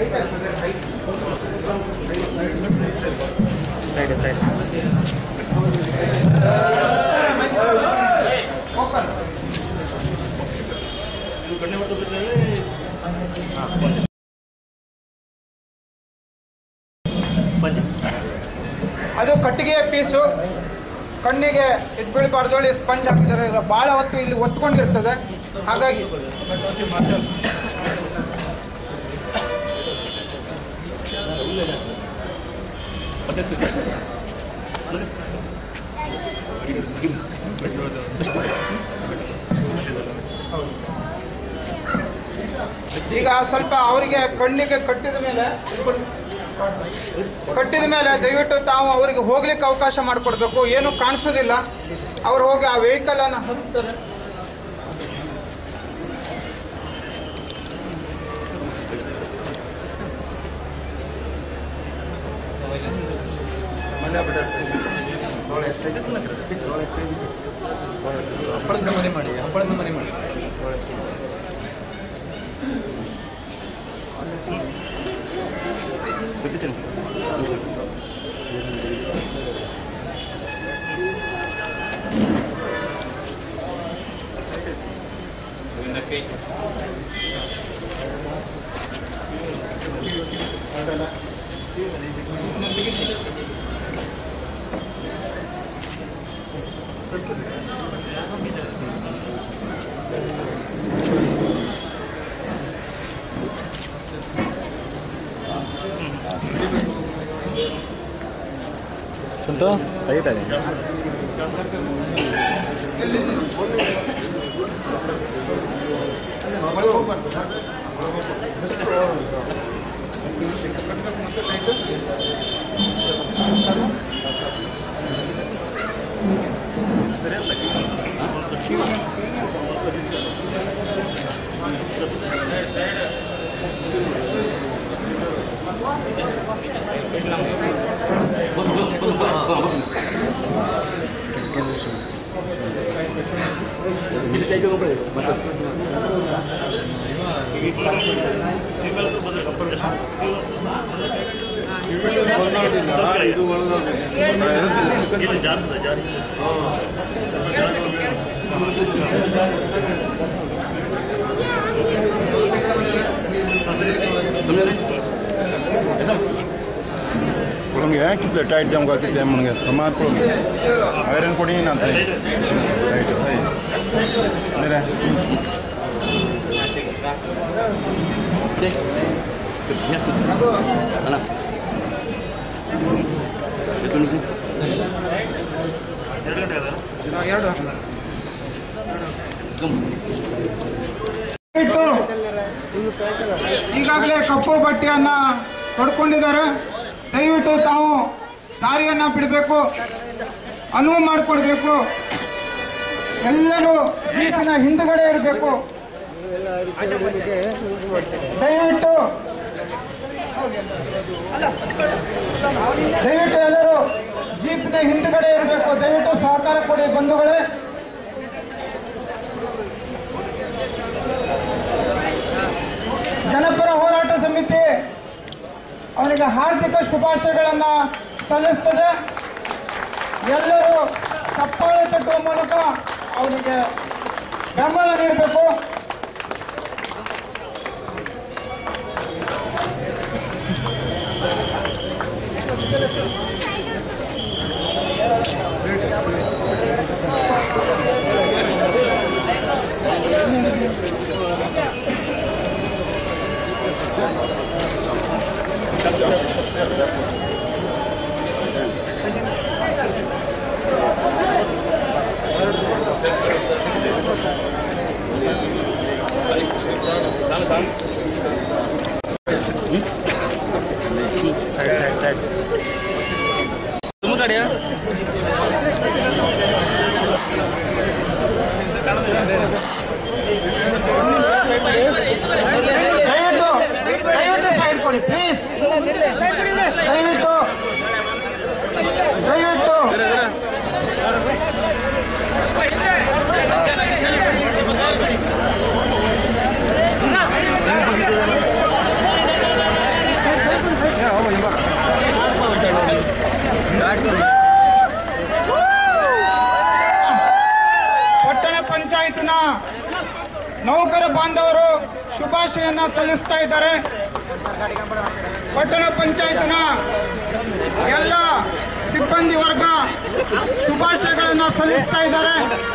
Side side ಅದು ಕಟ್ಟಿಗೆಯ piece ಕಣ್ಣಿಗೆ ಇದು ಬೀಳಬಾರ್ದು ಹೇಳಿ ಸ್ಪಂಜ್ ಹಾಕಿದ್ದಾರೆ ಬಹಳ ಹೊತ್ತು ಇಲ್ಲಿ ಒತ್ಕೊಂಡಿರ್ತದೆ ಹಾಗಾಗಿ ಈಗ ಸ್ವಲ್ಪ ಅವರಿಗೆ ಕಣ್ಣಿಗೆ ಕಟ್ಟಿದ ಮೇಲೆ ಕಟ್ಟಿದ ಮೇಲೆ ದಯವಿಟ್ಟು ತಾವು ಅವರಿಗೆ ಹೋಗ್ಲಿಕ್ಕೆ ಅವಕಾಶ ಮಾಡಿಕೊಡ್ಬೇಕು ಏನು ಕಾಣಿಸೋದಿಲ್ಲ ಅವ್ರು ಹೋಗಿ ಆ ವೆಹಿಕಲ್ ಅನ್ನು ಹತ್ತಾರೆ ಹಪ್ಪಳದ ಮನೆ ಮಾಡಿ ಹಪ್ಪಳದ ಮನೆ ಮಾಡಿ ಸುಂಟು ತೆಗಿತಾನೆ ಕೊಡಂಗೆ ಕಿತ್ಲೆ ಟೈಟ್ ಜಮ್ಗೆ ಹಾಕಿದ್ದೆ ನನಗೆ ಸುಮಾರು ಕೊಡಂಗೆ ಐರನ್ ಕೊಡಿ ಅಂತ ರೈಟ್ ಅಂದರೆ ಇಟ್ಟು ಈಗಾಗಲೇ ಕಪ್ಪು ಬಟ್ಟೆಯನ್ನ ತೊಡ್ಕೊಂಡಿದ್ದಾರೆ ದಯವಿಟ್ಟು ತಾವು ದಾರಿಯನ್ನ ಬಿಡಬೇಕು ಅನುವು ಮಾಡಿಕೊಡ್ಬೇಕು ಎಲ್ಲರೂ ಜೀಪಿನ ಹಿಂದುಗಡೆ ಇರಬೇಕು ದಯವಿಟ್ಟು ದಯವಿಟ್ಟು ಎಲ್ಲರೂ ಜೀಪಿನ ಹಿಂದುಗಡೆ ಇರಬೇಕು ದಯವಿಟ್ಟು ಸಹಕಾರ ಕೊಡಿ ಬಂಧುಗಳೇ ಜನಪರ ಹೋರಾಟ ಸಮಿತಿ ಅವನಿಗೆ ಹಾರ್ದಿಕ ಶುಭಾಶಯಗಳನ್ನ ಸಲ್ಲಿಸ್ತದೆ ಎಲ್ಲರೂ ಚಪ್ಪಾಳೆ ತಟ್ಟುವ ಮೂಲಕ ಅವನಿಗೆ ಬೆಂಬಲ ನೀಡಬೇಕು ಸೈಡ್ ಸೈಡ್ ಸೈಡ್ ತುಂಬ ಗಾಡಿಯಾ ದಯವಿಟ್ಟು ದಯವಿಟ್ಟು ಸೈಡ್ ಕೊಡಿ ಪ್ಲೀಸ್ ದಯವಿಟ್ಟು ದಯವಿಟ್ಟು ನೌಕರ ಬಾಂಧವರು ಶುಭಾಶಯನ್ನ ಸಲ್ಲಿಸ್ತಾ ಇದ್ದಾರೆ ಪಟ್ಟಣ ಪಂಚಾಯತ್ನ ಎಲ್ಲ ಸಿಬ್ಬಂದಿ ವರ್ಗ ಶುಭಾಶಯಗಳನ್ನು ಸಲ್ಲಿಸ್ತಾ ಇದ್ದಾರೆ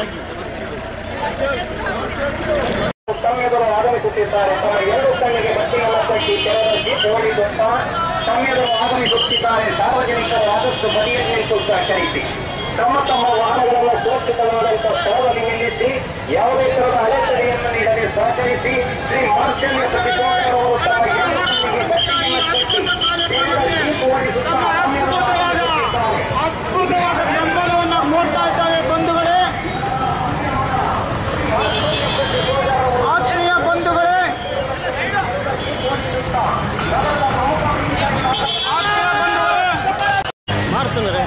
ಸಂಯದರು ಆಗಮಿಸುತ್ತಿದ್ದಾರೆ ತಮ್ಮ ಎರಡು ಕಣ್ಣಿಗೆ ಬಟ್ಟೆಗಳ ಕಟ್ಟಿ ತೆರೆದ ಜೀಪ್ ಓಡಿಸುತ್ತಾ ಸಂಯದರು ಆಗಮಿಸುತ್ತಿದ್ದಾರೆ ಸಾರ್ವಜನಿಕರು ಆದಷ್ಟು ಬದಿಯಲ್ಲಿ ನಿಂತು ಸಹಕರಿಸಿ ತಮ್ಮ ತಮ್ಮ ವಾಹನಗಳನ್ನು ಸುರಕ್ಷಿತವಾದಂತಹ ಸ್ಥಳದಲ್ಲಿ ನಿಲ್ಲಿಸಿ ಯಾವುದೇ ತರಹದ ಅಡೆತಡೆಯನ್ನು ನೀಡದೆ ಸಹಕರಿಸಿ ಶ್ರೀ ಮಾರ್ಚಲ್ಯ ಸತೀಶ್ವರವರು ತಮ್ಮ ಎರಡು ಕಣ್ಣಿಗೆ ಬಟ್ಟೆಗಳ ಕಟ್ಟಿ ತೆರೆದ ಜೀಪ್ ಓಡಿಸುತ್ತಾ ಸಂಯದರು ಆಗಮಿಸುತ್ತಿದ್ದಾರೆ ಅದ್ಭುತವಾದ ಬೆಂಬಲವನ್ನು ನೋಡ್ತಾ ಇದ್ದಾರೆ ಬಂಧುಗಳೇ ಆತ್ಮೀಯ ಬಂಧುಗಳೇ ಆತ್ಮೀಯ ಬಂಧುಗಳೇ ಮಾಡ್ತಂದ್ರೆ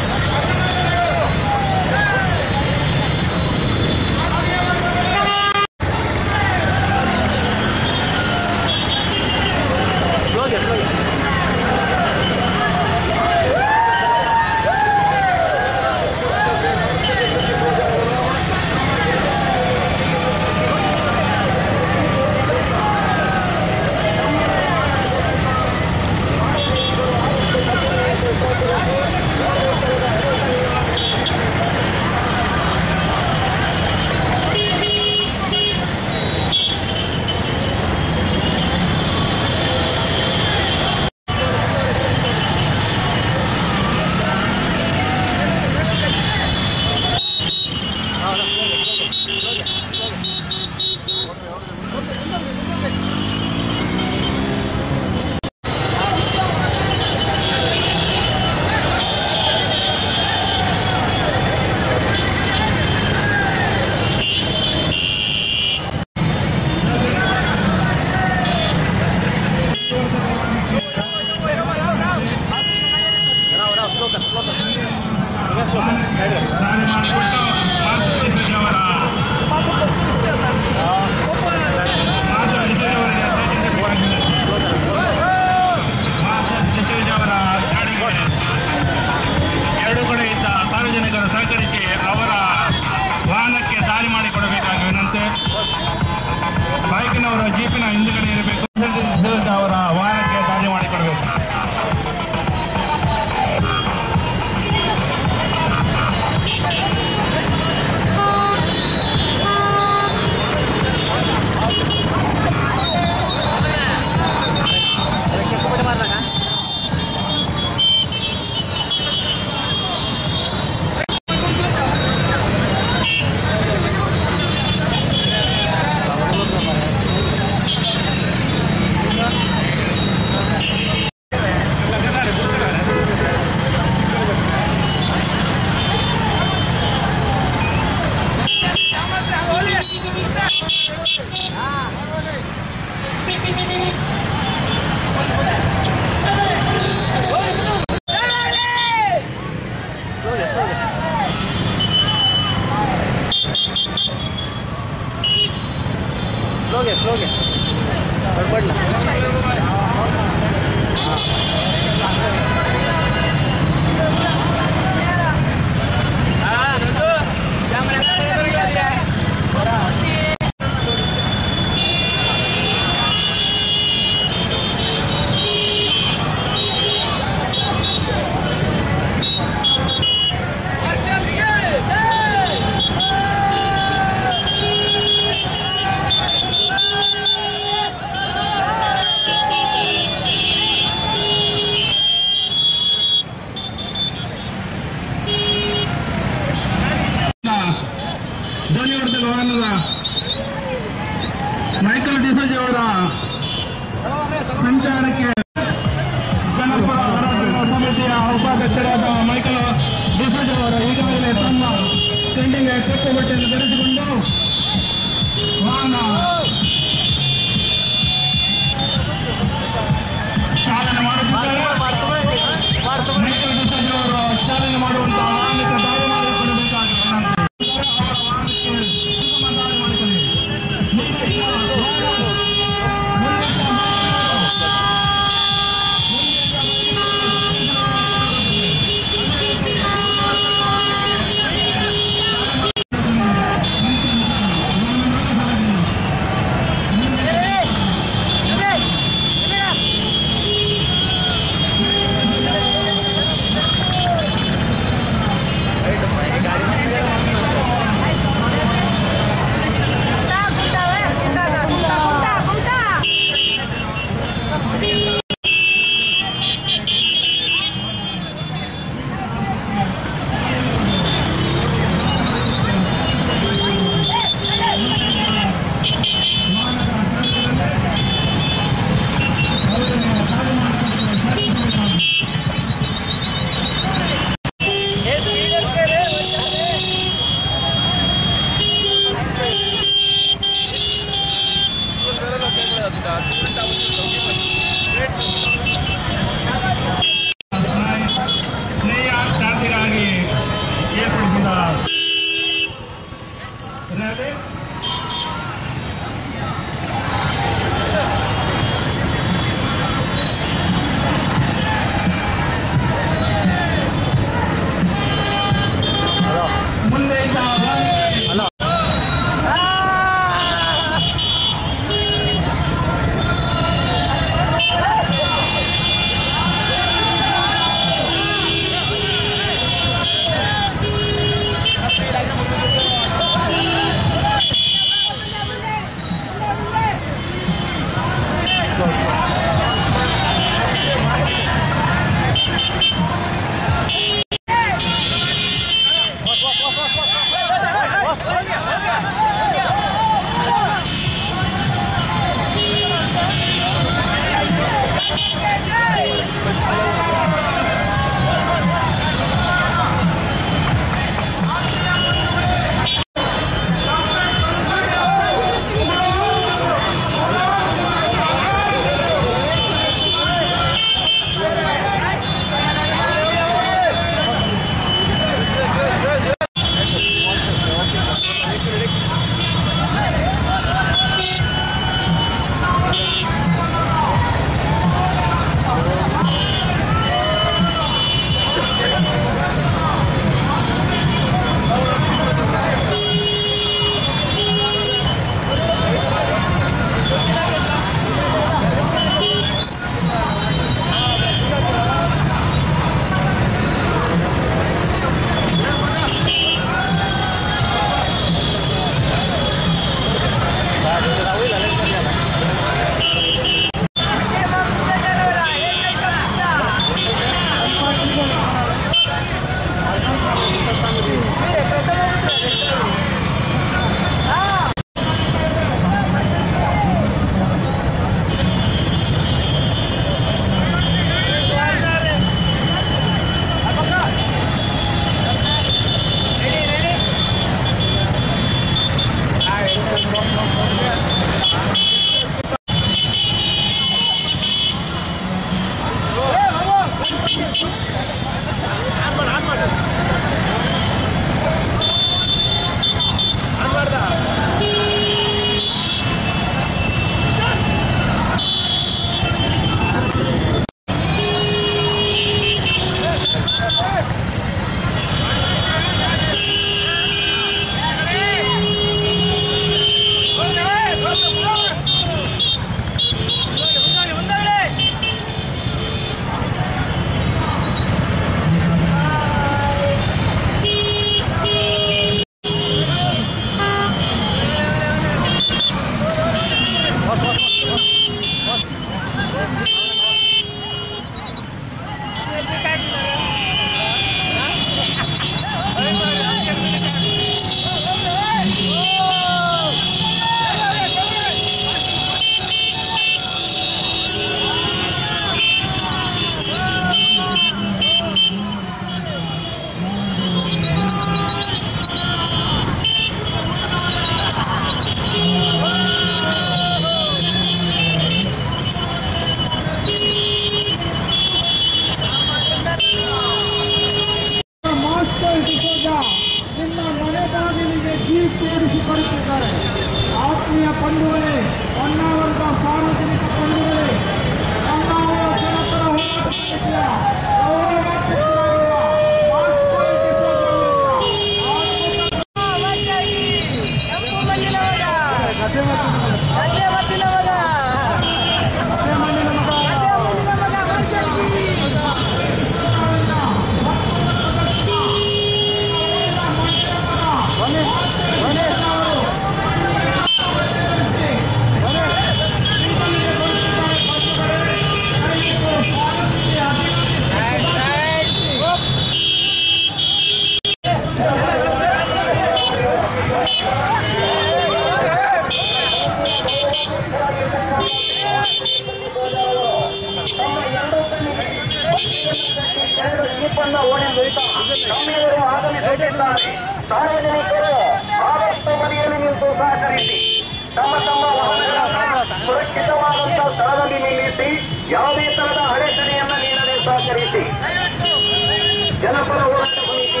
ಎರಡು ಜೀಪನ್ನ ಓಡಿಸುತ್ತಾ ತಮ್ಮೆದುರು ಆಗಮಿಸುತ್ತಿದ್ದಾರೆ ಸಾರ್ವಜನಿಕರು ಆದಷ್ಟು ಬದಿಯಲ್ಲಿ ನಿಂತು ಸಹಕರಿಸಿ ತಮ್ಮ ತಮ್ಮ ವಾಹನಗಳನ್ನು ಸುರಕ್ಷಿತವಾದಂತಹ ಸ್ಥಳದಲ್ಲಿ ನಿಲ್ಲಿಸಿ ಯಾವುದೇ ತರಹದ ಅಡೆತಡೆಯನ್ನ ನೀಡದೆ ಸಹಕರಿಸಿ ಜನಪರ ಹೋರಾಟ ಸಮಿತಿ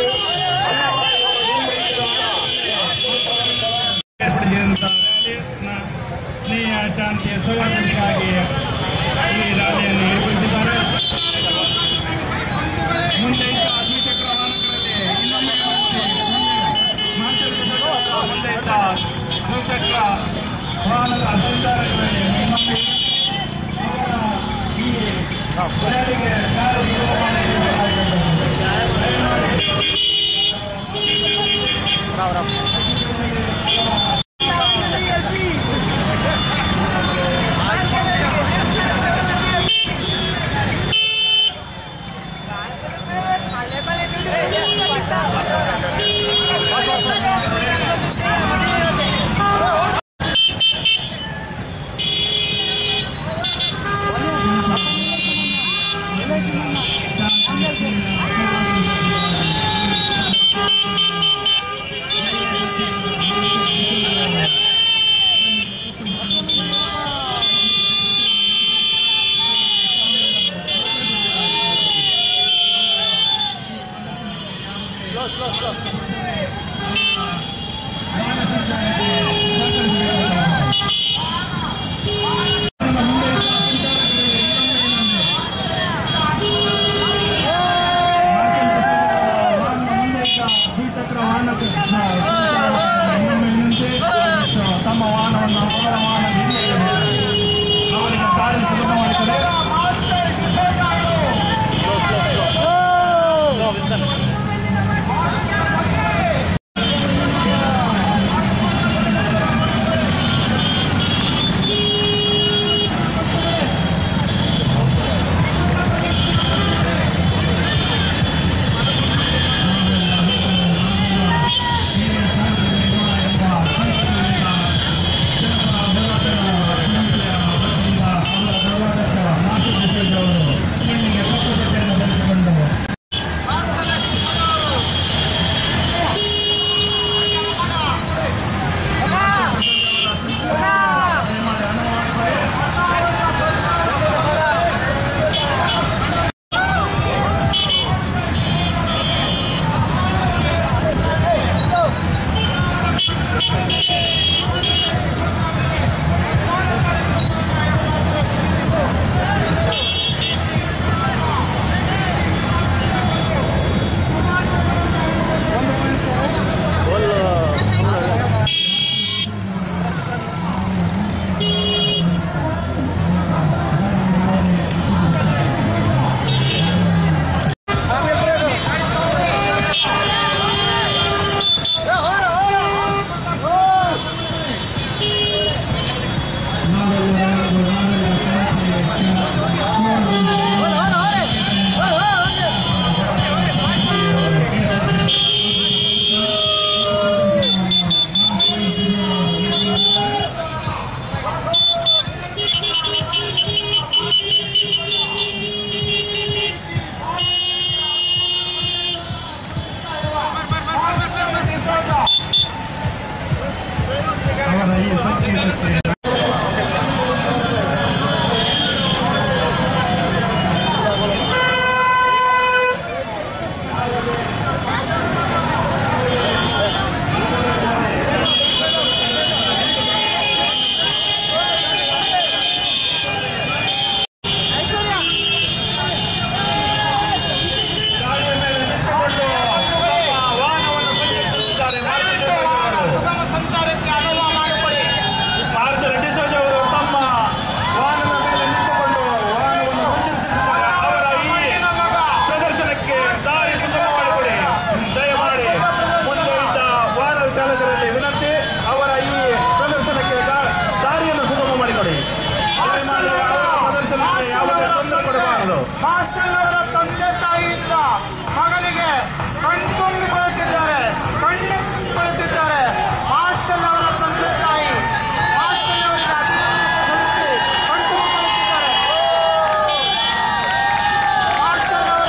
ಏರ್ಪಡಿಸಿದಂಥ ರ್ಯಾಲಿನ ಸ್ನೇಹ ಶಾಂತಿಯ ಸೌಹಾರ್ದತೆಗಾಗಿ ಈ ರ್ಯಾಲಿಯನ್ನು ಏರ್ಪಡಿಸಿದ್ದಾರೆ ಮುಂದೆ ಇದ್ದ ದ್ವಿಚಕ್ರ ವಾಹನಗಳಲ್ಲಿ ಇನ್ನೊಮ್ಮೆ ಮತ್ತೆ ಮಾರ್ಗದರ್ಶಕರು ಮುಂದೆ ಇದ್ದ ದ್ವಿಚಕ್ರ ವಾಹನದ ಸಂಚಾರಗಳಲ್ಲಿ ಇನ್ನೊಮ್ಮೆ ಅವರ ಈ ರ್ಯಾಲಿಗೆ ದ್ವಿಚಕ್ರ ವಾಹನ ತಮ್ಮ ವಾಹನವನ್ನು ಅವರ ವಾಹನದ ಹಿಂದೆ ಅವರಿಗೆ ದಾರಿ ಸುಲಭ ಮಾಡಿಕೊಡಿ ಅವರ ಈ ಸಂಕೇತಕ್ಕೆ ಸಂಚಾರಕ್ಕೆ ಅನುವು ಮಾಡಿಕೊಡಿ ಭಾರತ ರೆಡ್ಡಿ ಸೋಜ ಅವರು ತಮ್ಮ ವಾಹನದ ಮೇಲೆ ನಿಂತುಕೊಂಡು ವಾಹನವನ್ನು ಹೊಂದಿಸುತ್ತಿದ್ದಾರೆ ಅವರ ಈ ಪ್ರದರ್ಶನಕ್ಕೆ ದಾರಿ ಸುಗಮ ಮಾಡಿಕೊಡಿ ದಯಮಾಡಿ ಮುಂದೆ ಇದ್ದ ವಾಹನ ಚಾಲಕರಲ್ಲಿ ವಿನಂತಿ ಅವರ ಈ ಪ್ರದರ್ಶನಕ್ಕೆ ದಾ- ದಾರಿಯನ್ನು ಸುಗಮ ಮಾಡಿಕೊಡಿ ದಯಮಾಡಿ ಅವರ ಪ್ರದರ್ಶನಕ್ಕೆ ಯಾವುದೇ ತೊಂದರೆ ಕೊಡಬಾರದು ಮಾಸ್ಟರ್ ಅವರ ತಂದೆ ತಾಯಿಯಿಂದ ಮಗನಿಗೆ ಕಣ್ತುಂಬಿಕೊಳ್ಳುತ್ತಿದ್ದಾರೆ ಕಣ್ಣು ಕುಳಿತಿದ್ದಾರೆ ಮಾಸ್ಟರ್ ಅವರ ತಂದೆ ತಾಯಿ ಮಾಸ್ಟರ್ ಅವರಿಗೆ ಅಭಿನಂದನೆ ಸಲ್ಲಿಸಿ ಕಣ್ತುಂಬಿಕೊಳ್ಳುತ್ತಿದ್ದಾರೆ ಮಾಸ್ಟರ್ ಅವರ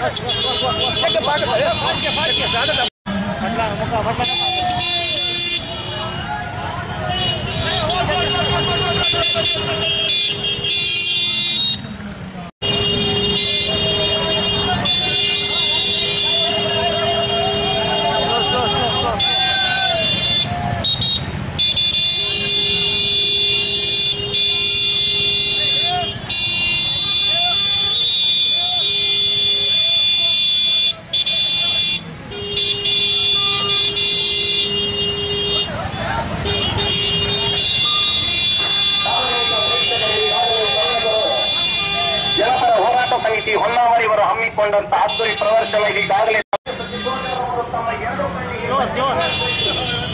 ಜನಪರ ಹೋರಾಟ ಸಮಿತಿ ಹೊನ್ನಾವರಿವರು ಹಮ್ಮಿಕೊಂಡಂತ ಅದ್ದೂರಿ ಪ್ರದರ್ಶನ ಈಗಾಗಲೇ ತಮ್ಮ ಎರಡು ಕಣ್ಣಿಗೆ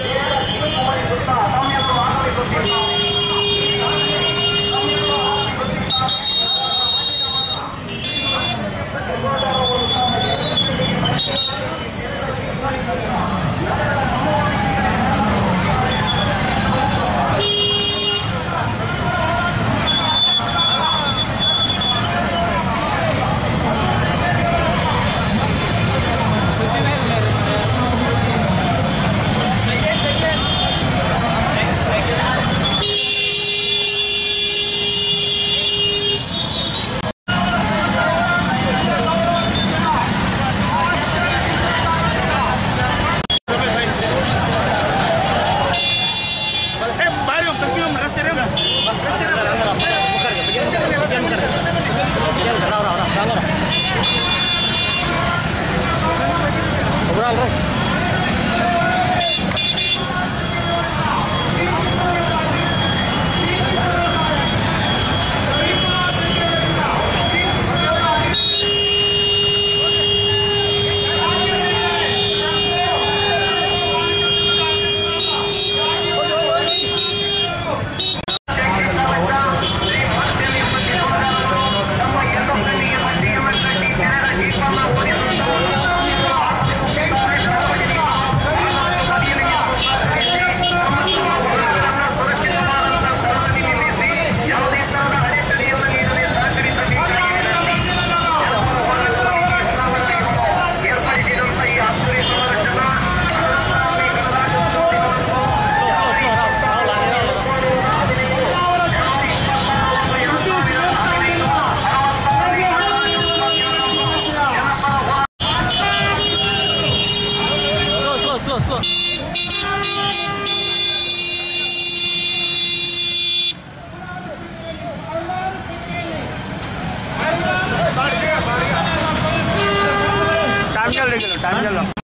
टाइम चल रही टाइम चल रहा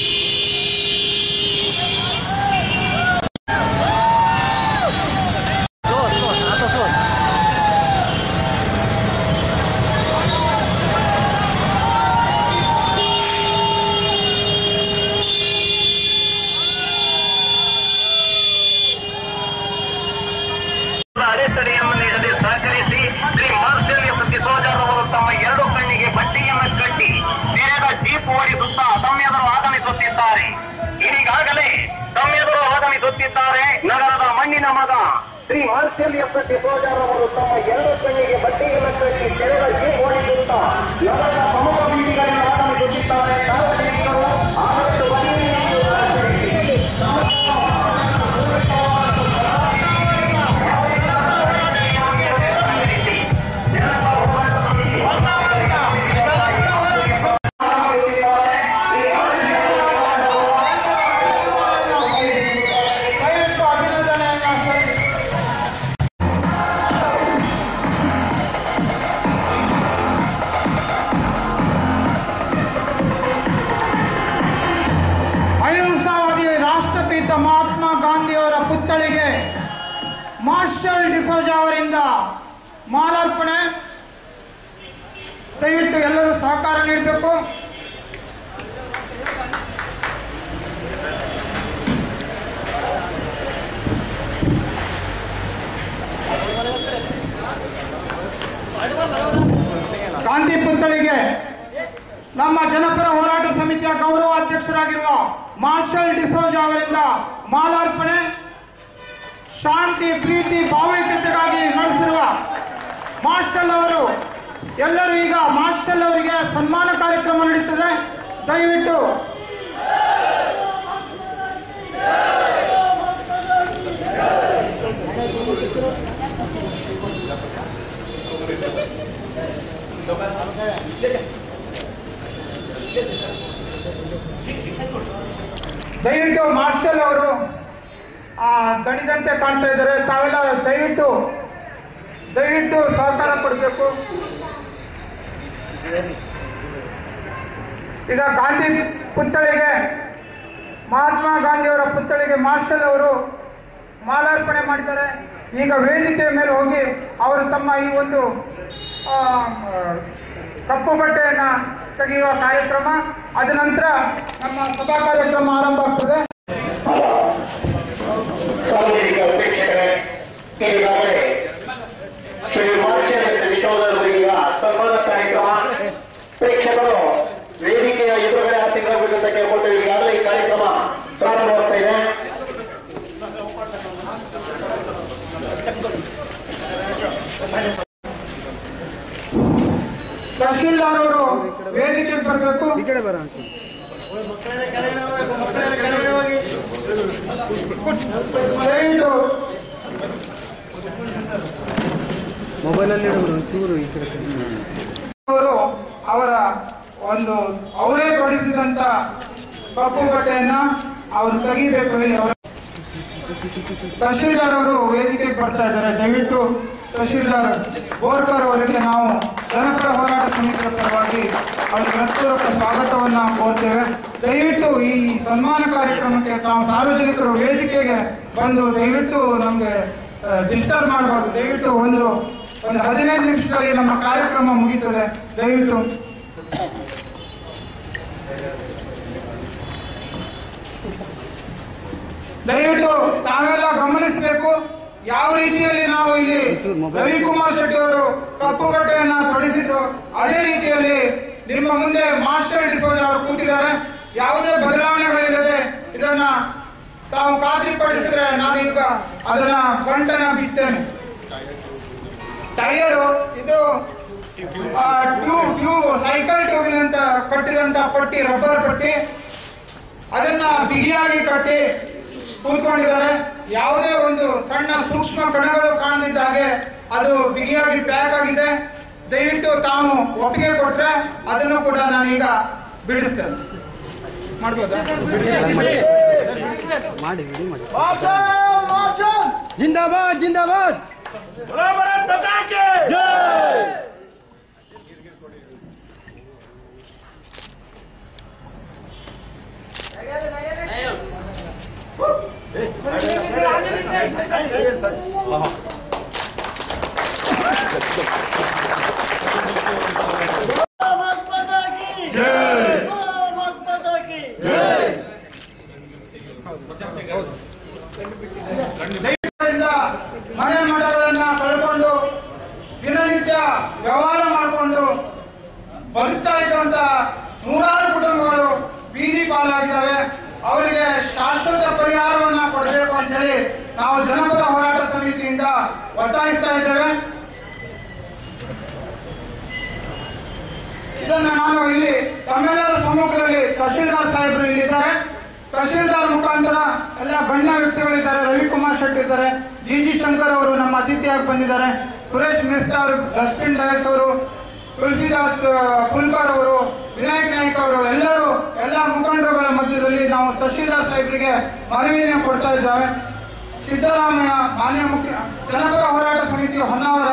ಅಡೆತಡೆಯನ್ನು ನೀಡದೆ ಸಹಕರಿಸಿ ಶ್ರೀ ಮಾರ್ಷಲ್ಯ ಸತ್ಯಸೋಜರ್ ಅವರು ತಮ್ಮ ಎರಡು ಕಣ್ಣಿಗೆ ಬಟ್ಟೆಯನ್ನು ಕಟ್ಟಿ ನೇರ ಜೀಪ್ ಓಡಿಸುತ್ತಾ ತಮ್ಮೆದುರು ಆಗಮಿಸುತ್ತಿದ್ದಾರೆ ಈಗಾಗಲೇ ತಮ್ಮೆದುರು ಆಗಮಿಸುತ್ತಿದ್ದಾರೆ ನಗರದ ಮಣ್ಣಿನ ಮಗ ಶ್ರೀ ಮಾರ್ಷಲ್ಯ ಸತ್ಯಸೋಜರ್ ಅವರು ತಮ್ಮ ಎರಡು ಕಣ್ಣಿಗೆ ಬಟ್ಟೆಯನ್ನು ಕಟ್ಟಿ ತೆರೆದ ಜೀಪ್ ಓಡಿಸುತ್ತಾ ನಗರದ ಪ್ರಮುಖ ಬೀದಿಗಳಲ್ಲಿ ಆಗಮಿಸುತ್ತಿದ್ದಾರೆ ಸಾರ್ವಜನಿಕರು ಆದಷ್ಟು ಬನ್ನಿ ಎಂದು ಆಚರಿಸಿ. ದಯವಿಟ್ಟು ಅಭಿನಂದನೆಯನ್ನ ಸಲ್ಲಿಸಿ ಅಹಿಂಸಾವಾದಿ ರಾಷ್ಟ್ರಪಿತ ಮಹಾತ್ಮ ಗಾಂಧಿಯವರ ಪುತ್ಥಳಿಗೆ ಮಾರ್ಷಲ್ ಡಿಸೋಜಾ ಅವರಿಂದ ಮಾಲಾರ್ಪಣೆ ದಯವಿಟ್ಟು ಎಲ್ಲರೂ ಸಹಕಾರ ನೀಡಬೇಕು ಗಾಂಧಿ ಪುತ್ಥಳಿಗೆ ನಮ್ಮ ಜನಪರ ಹೋರಾಟ ಸಮಿತಿಯ ಗೌರವ ಅಧ್ಯಕ್ಷರಾಗಿರುವ ಮಾರ್ಷಲ್ ಡಿಸೋಜಾ ಅವರಿಂದ ಮಾಲಾರ್ಪಣೆ ಶಾಂತಿ ಪ್ರೀತಿ ಭಾವೈಕ್ಯತೆಗಾಗಿ ನಡೆಸಿರುವ ಮಾರ್ಷಲ್ ಅವರು ಎಲ್ಲರೂ ಈಗ ಮಾರ್ಷಲ್ ಅವರಿಗೆ ಸನ್ಮಾನ ಕಾರ್ಯಕ್ರಮ ದಯವಿಟ್ಟು ದಯವಿಟ್ಟು ಮಾರ್ಷಲ್ ಅವರು ಆ, ದಣಿದಂತೆ ಕಾಣ್ತಾ ಇದ್ದಾರೆ ತಾವೆಲ್ಲ ದಯವಿಟ್ಟು ದಯವಿಟ್ಟು ಸಹಕಾರ ಕೊಡಬೇಕು ಈಗ ಗಾಂಧಿ ಪುತ್ಥಳಿಗೆ ಮಹಾತ್ಮ ಗಾಂಧಿಯವರ ಪುತ್ಥಳಿಗೆ ಮಾರ್ಷಲ್ ಅವರು ಮಾಲಾರ್ಪಣೆ ಮಾಡಿದ್ದಾರೆ ಈಗ ವೇದಿಕೆಯ ಮೇಲೆ ಹೋಗಿ ಅವರು ತಮ್ಮ ಈ ಒಂದು ಆ, ಕಪ್ಪು ಬಟ್ಟೆಯನ್ನ ತೆಗೆಯುವ ಕಾರ್ಯಕ್ರಮ ಅದ ನಂತರ ನಮ್ಮ ಸಭಾ ಕಾರ್ಯಕ್ರಮ ಆರಂಭ ಆಗ್ತದೆ ಸಾರ್ವಜನಿಕ ವೀಕ್ಷಕರೇ ಈಗಾಗಲೇ ಶ್ರೀ ಮಾರ್ಷಲ್ ವಿಶ್ವದವರಿಗೆ ಸಂವಾದ ಕಾರ್ಯಕ್ರಮ ಪ್ರೇಕ್ಷಕರು ವೇದಿಕೆಯ ಎದುರುಗಡೆ ಆಸೀನರಾಗಬೇಕಂತ ಕೇಳ್ಕೊಳ್ತೇವೆ ಈಗಾಗಲೇ ಈ ಕಾರ್ಯಕ್ರಮ ಪ್ರಾರಂಭವಾಗ್ತಾ ಇದೆ ತಹಶೀಲ್ದಾರ್ ಅವರು ವೇದಿಕೆಗೆ ಬರಬೇಕು ದಯವಿಟ್ಟು ಅವರು ಅವರ ಒಂದು ಅವರೇ ತೊಡಿಸಿದಂತ ಕಪ್ಪು ಬಟ್ಟೆಯನ್ನ ಅವರು ತೆಗಿಬೇಕು ಹೇಳಿ ಅವರ ತಹಶೀಲ್ದಾರ್ ಅವರು ವೇದಿಕೆಗೆ ಬರ್ತಾ ಇದ್ದಾರೆ ದಯವಿಟ್ಟು ತಹಶೀಲ್ದಾರ್ ಬೋರ್ಕರ್ ಅವರಿಗೆ ನಾವು ಜನಪರ ಹೋರಾಟ ಸಮಿತಿಯ ಪರವಾಗಿ ಅವರಿಗೆ ಹೃತ್ಪೂರ್ವಕ ಸ್ವಾಗತವನ್ನ ಕೋರ್ತೇವೆ ದಯವಿಟ್ಟು ಈ ಸನ್ಮಾನ ಕಾರ್ಯಕ್ರಮಕ್ಕೆ ತಾವು ಸಾರ್ವಜನಿಕರು ವೇದಿಕೆಗೆ ಬಂದು ದಯವಿಟ್ಟು ನಮಗೆ ಡಿಸ್ಟರ್ಬ್ ಮಾಡಬಾರ್ದು ದಯವಿಟ್ಟು ಒಂದು ಒಂದು ಹದಿನೈದು ನಿಮಿಷದಲ್ಲಿ ನಮ್ಮ ಕಾರ್ಯಕ್ರಮ ಮುಗೀತದೆ ದಯವಿಟ್ಟು ದಯವಿಟ್ಟು ತಾವೆಲ್ಲ ಗಮನಿಸಬೇಕು ಯಾವ ರೀತಿಯಲ್ಲಿ ನಾವು ಇಲ್ಲಿ ರವಿಕುಮಾರ್ ಶೆಟ್ಟಿ ಅವರು ಕಪ್ಪು ಬಟ್ಟೆಯನ್ನ ತೊಡಿಸಿದ್ರು ಅದೇ ರೀತಿಯಲ್ಲಿ ನಿಮ್ಮ ಮುಂದೆ ಮಾಸ್ಟರ್ ಡಿಸೋಜ ಅವರು ಕೂತಿದ್ದಾರೆ ಯಾವುದೇ ಬದಲಾವಣೆಗಳಿಲ್ಲದೆ ಇದನ್ನ ತಾವು ಖಾತ್ರಿಪಡಿಸಿದ್ರೆ ನಾನೀಗ ಅದನ್ನ ಗಂಟನ ಬಿತ್ತೇನೆ ಟೈರು ಇದು ಟ್ಯೂಬ್ ಟ್ಯೂಬ್ ಸೈಕಲ್ ಟ್ಯೂಬಿನಂತ ಕಟ್ಟಿದಂತ ಪಟ್ಟಿ ರಬ್ಬರ್ ಪಟ್ಟಿ ಅದನ್ನ ಬಿಗಿಯಾಗಿ ಕಟ್ಟಿ ಕೂತ್ಕೊಂಡಿದ್ದಾರೆ ಯಾವುದೇ ಒಂದು ಸಣ್ಣ ಸೂಕ್ಷ್ಮ ಕಣಗಳು ಕಾಣದಿದ್ದ ಹಾಗೆ ಅದು ಬಿಗಿಯಾಗಿ ಪ್ಯಾಕ್ ಆಗಿದೆ ದಯವಿಟ್ಟು ತಾವು ಒಪ್ಪಿಗೆ ಕೊಟ್ರೆ ಅದನ್ನು ಕೂಡ ನಾನೀಗ ಬಿಡಿಸ್ತೇನೆ ಮಾಡ್ಬೋದಾ ಜಿಂದಾಬಾದ್ ಜಿಂದಾಬಾದ್ ದಯವಿಟ್ಟು ಮನೆ ಮಠಗಳನ್ನ ಕಳ್ಕೊಂಡು ದಿನನಿತ್ಯ ವ್ಯವಹಾರ ಮಾಡಿಕೊಂಡು ಬದುಕ್ತಾ ಇದ್ದಂತ ನೂರಾರು ಕುಟುಂಬಗಳು ಬೀದಿ ಪಾಲಾಗಿದ್ದಾವೆ ಅವರಿಗೆ ಶಾಶ್ವತ ಪರಿಹಾರವನ್ನ ಕೊಡಬೇಕು ಅಂತ ಹೇಳಿ ನಾವು ಜನಪದ ಹೋರಾಟ ಸಮಿತಿಯಿಂದ ಒತ್ತಾಯಿಸ್ತಾ ಇದ್ದೇವೆ ಇದನ್ನ ನಾನು ಇಲ್ಲಿ ತಮ್ಮೆಲ್ಲರ ಸಮ್ಮುಖದಲ್ಲಿ ತಹಶೀಲ್ದಾರ್ ಸಾಹೇಬರು ಇಲ್ಲಿದ್ದಾರೆ ತಹಶೀಲ್ದಾರ್ ಮುಖಾಂತರ ಎಲ್ಲ ಬಣ್ಣ ವ್ಯಕ್ತಿಗಳಿದ್ದಾರೆ ರವಿಕುಮಾರ್ ಶೆಟ್ಟಿ ಇದ್ದಾರೆ ಜಿ ಜಿ ಶಂಕರ್ ಅವರು ನಮ್ಮ ಅತಿಥಿಯಾಗಿ ಬಂದಿದ್ದಾರೆ ಸುರೇಶ್ ಮೆಸ್ತಾರ್ ಡಸ್ಟ್ಬಿನ್ ಡಯಸ್ ಅವರು ತುಳಸಿದಾಸ್ ಆ, ಪುಲ್ಕರ್ ಅವರು ವಿನಾಯಕ್ ನಾಯ್ಕ ಅವರು ಎಲ್ಲರೂ ಎಲ್ಲ ಮುಖಂಡರುಗಳ ಮಧ್ಯದಲ್ಲಿ ನಾವು ತಹಶೀಲ್ದಾರ್ ಸಾಹೇಬರಿಗೆ ಮನವಿಯನ್ನು ಕೊಡ್ತಾ ಇದ್ದಾವೆ ಸಿದ್ದರಾಮಯ್ಯ ಮಾನ್ಯ ಮುಖ್ಯ ಜನಪರ ಹೋರಾಟ ಸಮಿತಿ ಹೊನ್ನಾವರ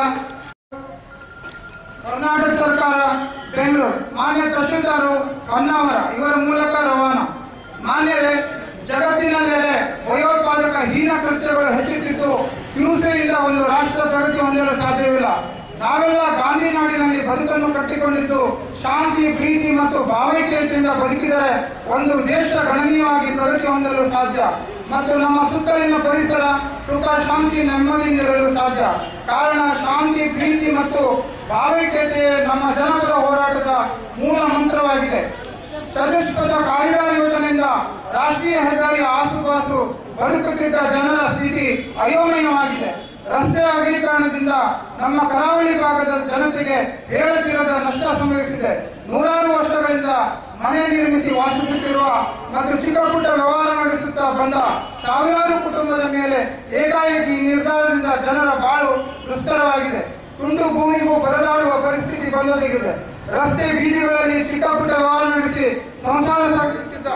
ಕರ್ನಾಟಕ ಸರ್ಕಾರ ಬೆಂಗಳೂರು ಮಾನ್ಯ ತಹಶೀಲ್ದಾರು ಹೊನ್ನಾವರ ಇವರ ಮೂಲಕ ರವಾನ ಮಾನ್ಯರೇ ಜಗತ್ತಿನಲ್ಲೆಡೆ ಭಯೋತ್ಪಾದಕ ಹೀನ ಕೃತ್ಯಗಳು ಹೆಚ್ಚುತ್ತಿದ್ದು ಹಿಂಸೆಯಿಂದ ಒಂದು ರಾಷ್ಟ್ರ ಪ್ರಗತಿ ಹೊಂದಲು ಸಾಧ್ಯವಿಲ್ಲ ನಾವೆಲ್ಲ ಗಾಂಧಿ ನಾಡಿನಲ್ಲಿ ಬದುಕನ್ನು ಕಟ್ಟಿಕೊಂಡಿದ್ದು ಶಾಂತಿ ಪ್ರೀತಿ ಮತ್ತು ಭಾವೈಕ್ಯತೆಯಿಂದ ಬದುಕಿದರೆ ಒಂದು ದೇಶ ಗಣನೀಯವಾಗಿ ಪ್ರಗತಿ ಹೊಂದಲು ಸಾಧ್ಯ ಮತ್ತು ನಮ್ಮ ಸುತ್ತಲಿನ ಪರಿಸರ ಸುಖ ಶಾಂತಿ ನೆಮ್ಮದಿಯಿಂದಿರಲು ಸಾಧ್ಯ ಕಾರಣ ಶಾಂತಿ ಪ್ರೀತಿ ಮತ್ತು ಭಾವೈಕ್ಯತೆಯೇ ನಮ್ಮ ಜನಪದ ಹೋರಾಟದ ಮೂಲ ಮಂತ್ರವಾಗಿದೆ ಚತುಷ್ಪಥ ಕಾರಿಡಾರ್ ಯೋಜನೆಯಿಂದ ರಾಷ್ಟ್ರೀಯ ಹೆದ್ದಾರಿಯ ಆಸುಪಾಸು ಬದುಕುತ್ತಿದ್ದ ಜನರ ಸ್ಥಿತಿ ಅಯೋಮಯವಾಗಿದೆ ರಸ್ತೆ ಅಗಲೀಕರಣದಿಂದ ನಮ್ಮ ಕರಾವಳಿ ಭಾಗದ ಜನತೆಗೆ ಹೇಳತಿರದ ನಷ್ಟ ಸಂಭವಿಸಿದೆ ನೂರಾರು ವರ್ಷಗಳಿಂದ ಮನೆ ನಿರ್ಮಿಸಿ ವಾಸಿಸುತ್ತಿರುವ ಮತ್ತು ಚಿಕ್ಕ ಪುಟ್ಟ ವ್ಯವಹಾರ ನಡೆಸುತ್ತಾ ಬಂದ ಸಾವಿರಾರು ಕುಟುಂಬದ ಮೇಲೆ ಏಕಾಏಕಿ ಈ ನಿರ್ಧಾರದಿಂದ ಜನರ ಬಾಳು ದುಸ್ತರವಾಗಿದೆ ತುಂಡು ಭೂಮಿಗೂ ಪರದಾಡುವ ಪರಿಸ್ಥಿತಿ ಬಂದೊದಗಿದೆ ರಸ್ತೆ ಬೀದಿಗಳಲ್ಲಿ ಚಿಕ್ಕ ಪುಟ್ಟ ವ್ಯವಹಾರ ನಡೆಸಿ ಸಂಸಾರ ಸಾಗಿಸುತ್ತಿದ್ದ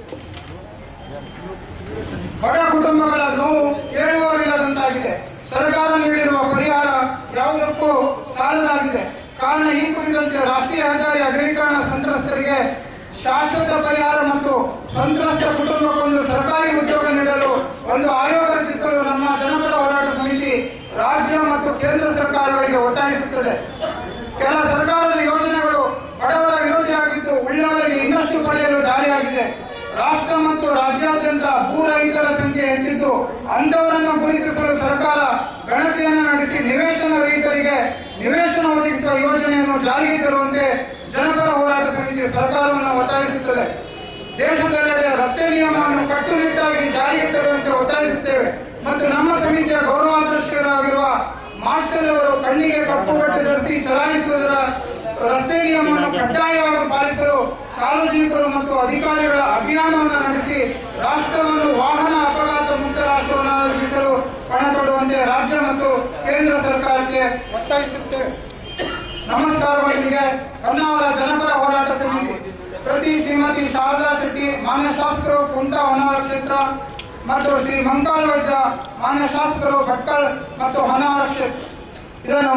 ಬಡ ಕುಟುಂಬಗಳ ನೋವು ಕೇಳುವವರಿಲ್ಲದಂತಾಗಿದೆ ಸರ್ಕಾರ ನೀಡಿರುವ ಪರಿಹಾರ ಯಾವುದಕ್ಕೂ ಸಾಲದಾಗಿದೆ ಕಾರಣ ಈ ಕುರಿತಂತೆ ರಾಷ್ಟ್ರೀಯ ಹೆದ್ದಾರಿ ಅಗಲೀಕರಣ ಸಂತ್ರಸ್ತರಿಗೆ ಶಾಶ್ವತ ಪರಿಹಾರ ಮತ್ತು ಸಂತ್ರಸ್ತ ಕುಟುಂಬಕ್ಕೊಂದು ಸರ್ಕಾರಿ ಉದ್ಯೋಗ ನೀಡಲು ಒಂದು ಆಯೋಗ ರಚಿಸಲು ನಮ್ಮ ಜನಪದ ಹೋರಾಟ ಸಮಿತಿ ರಾಜ್ಯ ಮತ್ತು ಕೇಂದ್ರ ಸರ್ಕಾರಗಳಿಗೆ ಒತ್ತಾಯಿಸುತ್ತದೆ ಕೆಲ ಸರ್ಕಾರದ ಯೋಜನೆಗಳು ಬಡವರ ವಿರೋಧಿಯಾಗಿದ್ದು ಉಳ್ಳವರಿಗೆ ಇನ್ನಷ್ಟು ಪಡೆಯಲು ದಾರಿಯಾಗಿದೆ ರಾಷ್ಟ್ರ ಮತ್ತು ರಾಜ್ಯಾದ್ಯಂತ ಭೂರಹಿತರ ಸಂಖ್ಯೆ ಹೆಚ್ಚಿದ್ದು ಅಂಥವರನ್ನು ಗುರುತಿಸಲು ಸರ್ಕಾರ ಗಣತಿಯನ್ನು ನಡೆಸಿ ನಿವೇಶನ ರಹಿತರಿಗೆ ನಿವೇಶನ ಒದಗಿಸುವ ಯೋಜನೆಯನ್ನು ಜಾರಿಗೆ ತರುವಂತೆ ಜನಪರ ಹೋರಾಟ ಸಮಿತಿ ಸರ್ಕಾರವನ್ನು ಒತ್ತಾಯಿಸುತ್ತದೆ ದೇಶದೆಲ್ಲೆಡೆ ರಸ್ತೆ ನಿಯಮವನ್ನು ಕಟ್ಟುನಿಟ್ಟಾಗಿ ಜಾರಿಗೆ ತರುವಂತೆ ಒತ್ತಾಯಿಸುತ್ತೇವೆ ಮತ್ತು ನಮ್ಮ ಸಮಿತಿಯ ಗೌರವಾಧ್ಯಕ್ಷರಾಗಿರುವ ಮಾರ್ಷಲ್ ಅವರು ಕಣ್ಣಿಗೆ ಕಪ್ಪು ಬಟ್ಟೆ ಧರಿಸಿ ಚಲಾಯಿಸುವುದರ ರಸ್ತೆ ನಿಯಮವನ್ನು ಕಡ್ಡಾಯವಾಗಿ ಪಾಲಿಸಲು ಸಾರ್ವಜನಿಕರು ಮತ್ತು ಅಧಿಕಾರಿಗಳ ಅಭಿಯಾನವನ್ನು ನಡೆಸಿ ರಾಷ್ಟ್ರವನ್ನು ವಾಹನ ಅಪಘಾತ ಮುಕ್ತ ರಾಷ್ಟ್ರವನ್ನಾಗಿಸಲು ಪಣ ತೊಡುವಂತೆ ರಾಜ್ಯ ಮತ್ತು ಕೇಂದ್ರ ಸರ್ಕಾರಕ್ಕೆ ಒತ್ತಾಯಿಸುತ್ತೇವೆ ನಮಸ್ಕಾರಗಳೊಂದಿಗೆ ಕನ್ನಾವರ ಜನಪರ ಹೋರಾಟ ಸಮಿತಿ ಪ್ರತಿ ಶ್ರೀಮತಿ ಶಾರದಾ ಶೆಟ್ಟಿ ಮಾನ್ಯ ಶಾಸಕರು ಕುಂಟ ಹೊನ್ನಾವರ ಕ್ಷೇತ್ರ ಮತ್ತು ಶ್ರೀ ಮಂಕಾಳ್ ವೈದ್ಯ ಮಾನ್ಯ ಶಾಸಕರು ಭಟ್ಕಲ್ ಮತ್ತು ಹೊನ್ನಾವರ ಕ್ಷೇತ್ರ ಇದನ್ನು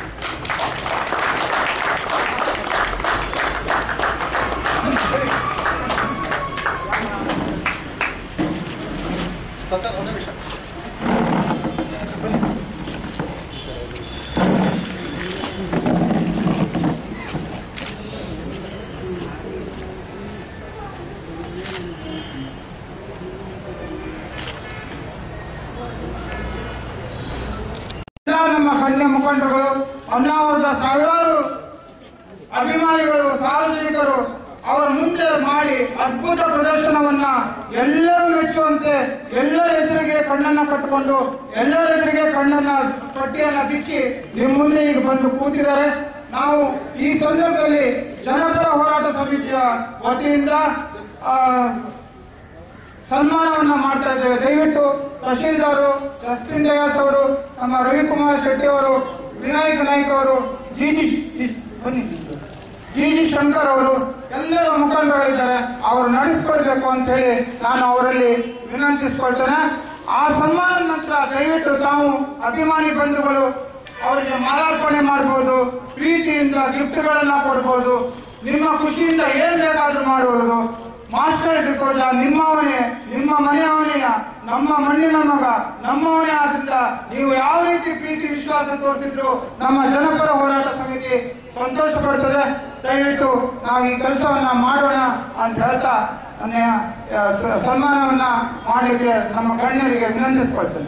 ಎಲ್ಲ ನಮ್ಮ ಗಣ್ಯ ಮುಖಂಡರುಗಳು ಹೊನ್ನಾವರದ ಸಾವಿರಾರು ಅಭಿಮಾನಿಗಳು ಸಾರ್ವಜನಿಕರು ಅವರ ಮುಂದೆ ಮಾಡಿ ಅದ್ಭುತ ಪ್ರದರ್ಶನವನ್ನ ಎಲ್ಲರೂ ಮೆಚ್ಚುವಂತೆ ಎಲ್ಲರ ಎದುರಿಗೆ ಕಣ್ಣನ್ನ ಕಟ್ಟಿಕೊಂಡು ಎಲ್ಲರ ಎದುರಿಗೆ ಕಣ್ಣನ್ನ ಪಟ್ಟಿಯನ್ನ ಬಿಚ್ಚಿ ನಿಮ್ಮ ಮುಂದೆ ಈಗ ಬಂದು ಕೂತಿದ್ದಾರೆ ನಾವು ಈ ಸಂದರ್ಭದಲ್ಲಿ ಜನಪರ ಹೋರಾಟ ಸಮಿತಿಯ ವತಿಯಿಂದ ಆ, ಸನ್ಮಾನವನ್ನ ಮಾಡ್ತಾ ಇದ್ದೇವೆ ದಯವಿಟ್ಟು ತಹಶೀಲ್ದಾರು ಜಸ್ಟಿನ್ ಡಯಾಸ್ ಅವರು ನಮ್ಮ ರವಿಕುಮಾರ್ ಶೆಟ್ಟಿ ಅವರು ವಿನಾಯಕ್ ನಾಯ್ಕ್ ಅವರು ಜಿ ಜಿ ಜಿ- ಬನ್ನಿ ಜಿ ಜಿ ಶಂಕರ್ ಅವರು ಎಲ್ಲರ ಮುಖಂಡಗಳಿದ್ದಾರೆ ಅವರು ನಡೆಸ್ಕೊಳ್ಬೇಕು ಅಂತ ಹೇಳಿ ನಾನು ಅವರಲ್ಲಿ ವಿನಂತಿಸ್ಕೊಳ್ತೇನೆ ಆ ಸನ್ಮಾನದ ನಂತರ ದಯವಿಟ್ಟು ತಾವು ಅಭಿಮಾನಿ ಬಂಧುಗಳು ಅವರಿಗೆ ಮಾಲಾರ್ಪಣೆ ಮಾಡಬಹುದು ಪ್ರೀತಿಯಿಂದ ಗಿಫ್ಟ್ಗಳನ್ನ ಕೊಡಬಹುದು ನಿಮ್ಮ ಖುಷಿಯಿಂದ ಏನ್ ಬೇಕಾದ್ರೂ ಮಾಡಬಹುದು ಮಾಸ್ಟರ್ ಡಿಸೋಜ ನಿಮ್ಮವನೇ ನಿಮ್ಮ ಮನೆಯವನೆಯ ನಮ್ಮ ಮಣ್ಣಿನ ಮಗ ನಮ್ಮವನೇ ಆದ್ರಿಂದ ನೀವು ಯಾವ ರೀತಿ ಪ್ರೀತಿ ವಿಶ್ವಾಸ ತೋರಿಸಿದ್ರು ನಮ್ಮ ಜನಪರ ಹೋರಾಟ ಸಮಿತಿ ಸಂತೋಷ ಪಡ್ತದೆ ದಯವಿಟ್ಟು ನಾವು ಈ ಕೆಲಸವನ್ನ ಮಾಡೋಣ ಅಂತ ಹೇಳ್ತಾ ನನ್ನ ಆ, ಸ- ಸನ್ಮಾನವನ್ನ ಮಾಡಲಿಕ್ಕೆ ನಮ್ಮ ಗಣ್ಯರಿಗೆ ವಿನಂತಿಸ್ಕೊಳ್ತೇನೆ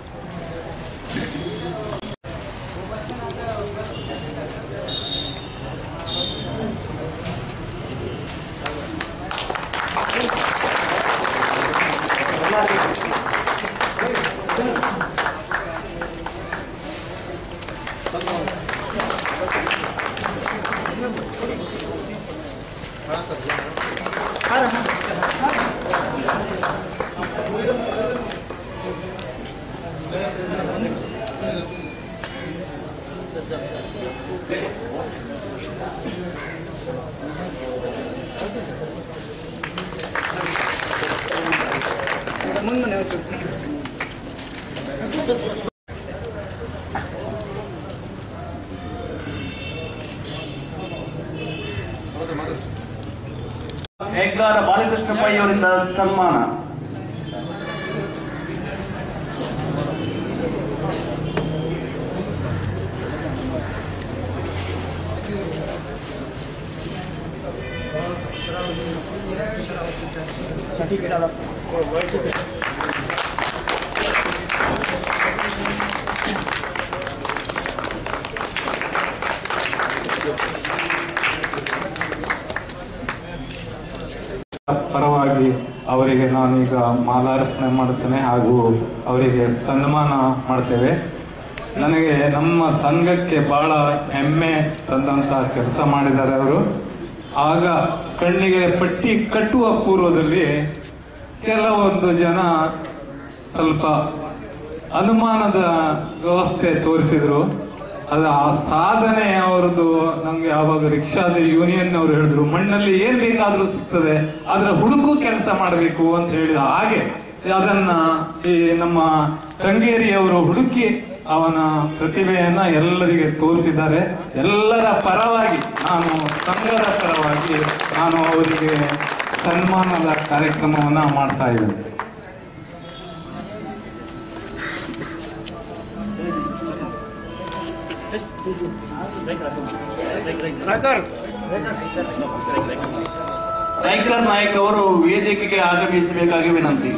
ಹೆಗ್ಗಾರ ಬಾಲಕೃಷ್ಣ ಪೈ ಅವರಿಂದ ಸನ್ಮಾನ ಪರವಾಗಿ ಅವರಿಗೆ ನಾನೀಗ ಮಾಲಾರ್ಪಣೆ ಮಾಡುತ್ತೇನೆ ಹಾಗೂ ಅವರಿಗೆ ಸನ್ಮಾನ ಮಾಡ್ತೇವೆ ನನಗೆ ನಮ್ಮ ಸಂಘಕ್ಕೆ ಬಹಳ ಹೆಮ್ಮೆ ತಂದಂತ ಕೆಲಸ ಮಾಡಿದ್ದಾರೆ ಅವರು ಆಗ ಕಣ್ಣಿಗೆ ಪಟ್ಟಿ ಕಟ್ಟುವ ಪೂರ್ವದಲ್ಲಿ ಕೆಲವೊಂದು ಜನ ಸ್ವಲ್ಪ ಅನುಮಾನದ ವ್ಯವಸ್ಥೆ ತೋರಿಸಿದ್ರು ಅದು ಆ ಸಾಧನೆ ಅವರದ್ದು ನಮ್ಗೆ ಯಾವಾಗ ರಿಕ್ಷಾದ ಯೂನಿಯನ್ ಅವರು ಹೇಳಿದ್ರು ಮಣ್ಣಲ್ಲಿ ಏನ್ ಬೇಕಾದ್ರೂ ಸಿಗ್ತದೆ ಅದರ ಹುಡುಕು ಕೆಲಸ ಮಾಡಬೇಕು ಅಂತ ಹೇಳಿದ ಹಾಗೆ ಅದನ್ನ ಈ ನಮ್ಮ ಶೃಂಗೇರಿಯವರು ಹುಡುಕಿ ಅವನ ಪ್ರತಿಭೆಯನ್ನ ಎಲ್ಲರಿಗೆ ತೋರಿಸಿದ್ದಾರೆ ಎಲ್ಲರ ಪರವಾಗಿ ನಾನು ಸಂಘದ ಪರವಾಗಿ ನಾನು ಅವರಿಗೆ ಸನ್ಮಾನದ ಕಾರ್ಯಕ್ರಮವನ್ನ ಮಾಡ್ತಾ ಇದ್ದೇನೆ ಸೈಕಲ್ ನಾಯಕ್ ಅವರು ವೇದಿಕೆಗೆ ಆಗಮಿಸಬೇಕಾಗಿ ವಿನಂತಿ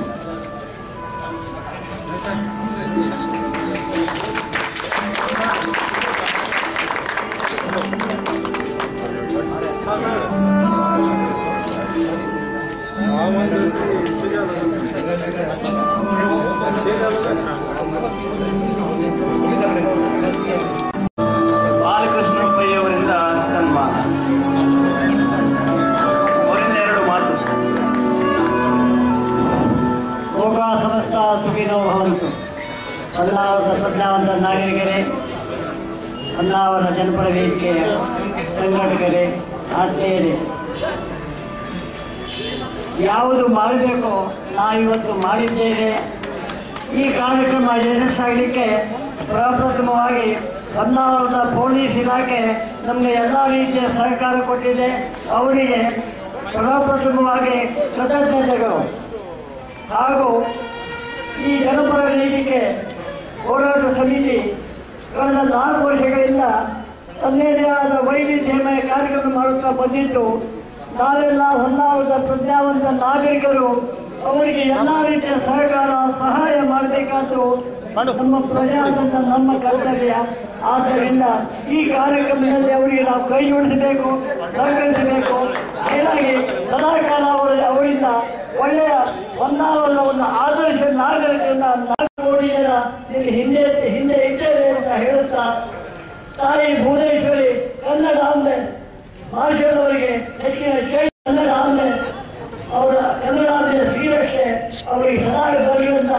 ಬಾಲಕೃಷ್ಣ ಪೈ ಅವರಿಂದ ಸನ್ಮಾನ ಅವರಿಂದ ಎರಡು ಮಾತು ಲೋಕ ಸಮಸ್ತ ಸುಖಿನೋ ಭವಂತು ಹೊನ್ನಾವರದ ಪ್ರಜ್ಞಾವಂತ ನಾಗರಿಕರೇ ಹೊನ್ನಾವರ ಜನಪದ ವೇದಿಕೆಯ ಸಂಘಟಕರೇ ಆತ್ಮೀಯರೇ ಯಾವುದು ಮಾಡಬೇಕೋ ನಾವಿವತ್ತು ಮಾಡಿದ್ದೇವೆ ಈ ಕಾರ್ಯಕ್ರಮ ಯಶಸ್ಸಾಗಲಿಕ್ಕೆ ಪ್ರಪ್ರಥಮವಾಗಿ ಹೊನ್ನಾವರದ ಪೊಲೀಸ್ ಇಲಾಖೆ ನಮಗೆ ಎಲ್ಲ ರೀತಿಯ ಸಹಕಾರ ಕೊಟ್ಟಿದೆ ಅವರಿಗೆ ಪ್ರಪ್ರಥಮವಾಗಿ ಕೃತಜ್ಞತೆಗಳು ಹಾಗೂ ಈ ಜನಪರ ವೇದಿಕೆ ಹೋರಾಟ ಸಮಿತಿ ಕಳೆದ ನಾಲ್ಕು ವರ್ಷಗಳಿಂದ ತನ್ನದೇ ಆದ ವೈವಿಧ್ಯಮಯ ಕಾರ್ಯಕ್ರಮ ಮಾಡುತ್ತಾ ಬಂದಿದ್ದು ನಾವೆಲ್ಲ ಹೊನ್ನಾವರದ ಪ್ರಜ್ಞಾವಂತ ನಾಗರಿಕರು ಅವರಿಗೆ ಎಲ್ಲ ರೀತಿಯ ಸಹಕಾರ ಸಹಾಯ ಮಾಡಬೇಕಾದ್ದು ನಮ್ಮ ಪ್ರಜಾತಂತ್ರ ನಮ್ಮ ಕರ್ತವ್ಯ ಆದ್ದರಿಂದ ಈ ಕಾರ್ಯಕ್ರಮದಲ್ಲಿ ಅವರಿಗೆ ನಾವು ಕೈ ಜೋಡಿಸಬೇಕು ಸಹಕರಿಸಬೇಕು ಮೇಲಾಗಿ ಸದಾಕಾಲ ಅವರ ಅವರಿಂದ ಒಳ್ಳೆಯ ಒಂದಾವಲ್ಲ ಒಂದು ಆದರ್ಶ ನಾಗರಿಕರನ್ನ ನಾಲ್ಕು ಕೋಟಿ ಜನ ಇಲ್ಲಿ ಹಿಂದೆ ಹಿಂದೆ ಇದ್ದೇವೆ ಅಂತ ಹೇಳುತ್ತಾ ತಾಯಿ ಭುವನೇಶ್ವರಿ ಕನ್ನಡ ಅಂಬೆ ಭಾಷೆಯವರಿಗೆ ಹೆಚ್ಚಿನ ಶ್ರೇಷ್ಠ ಕನ್ನಡ ಅಂಬೆ ಅವರ ಕನ್ನಡ ಅಂಬೆಯ ಶ್ರೀರಕ್ಷೆ ಅವರಿಗೆ ಸದಾ ಬರೆಯುವಂತಹ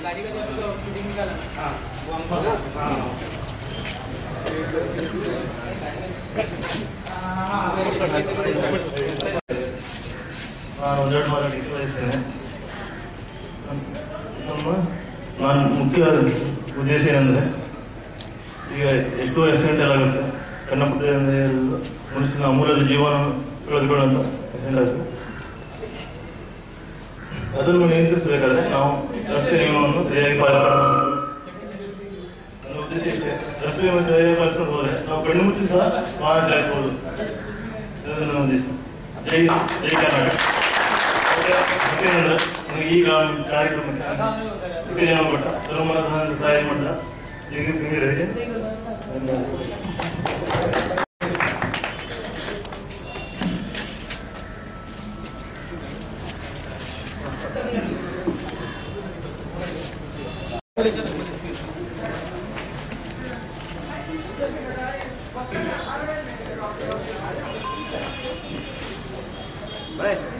ನಾನು ಒಂದೆರಡು ಮಾತಾಡಲಿಕ್ಕೆ ಬಯಸ್ತೇನೆ ನಮ್ಮ ನಾನು ಮುಖ್ಯ ಉದ್ದೇಶ ಏನಂದ್ರೆ ಈಗ ಎಷ್ಟೋ ಆಕ್ಸಿಡೆಂಟ್ ಎಲ್ಲ ಆಗುತ್ತೆ ಸಣ್ಣ ಪುಟ್ಟ ಮನುಷ್ಯನ ಅಮೂಲ್ಯದ ಜೀವನ ಕಳೆದುಕೊಳ್ಳುವಂತ ಆಕ್ಸಿಡೆಂಟ್ ಆಗುತ್ತೆ ಅದನ್ನು ನಿಯಂತ್ರಿಸಬೇಕಾದ್ರೆ ನಾವು ರಸ್ತೆ ನಿಯಮವನ್ನು ಸರಿಯಾಗಿ ಪಾಲಿಸಬೇಕು ನನ್ನ ಉದ್ದೇಶ ಇಷ್ಟೇ ರಸ್ತೆ ನಿಯಮ ಸರಿಯಾಗಿ ಪಾಲಿಸ್ಕೊಂಡು ಹೋದ್ರೆ ನಾವು ಕಣ್ಣು ಮುಚ್ಚಿ ಸಹ ವಾಹನ ಚಲಾಯಿಸಬಹುದು ಇದು ನನ್ನ ಉದ್ದೇಶ ಜೈ ಜೈ ಕರ್ನಾಟಕ ಮತ್ತೇನಂದ್ರೆ ನನಗೆ ಈಗ ಕಾರ್ಯಕ್ರಮಕ್ಕೆ ಮುಖ್ಯ ಜನ ಕೊಟ್ಟ ಧರ್ಮದ ಸಹಾಯ ಮಾಡಿದ ಈಗ ಸಿಂಗರಿಗೆ ಬರೇ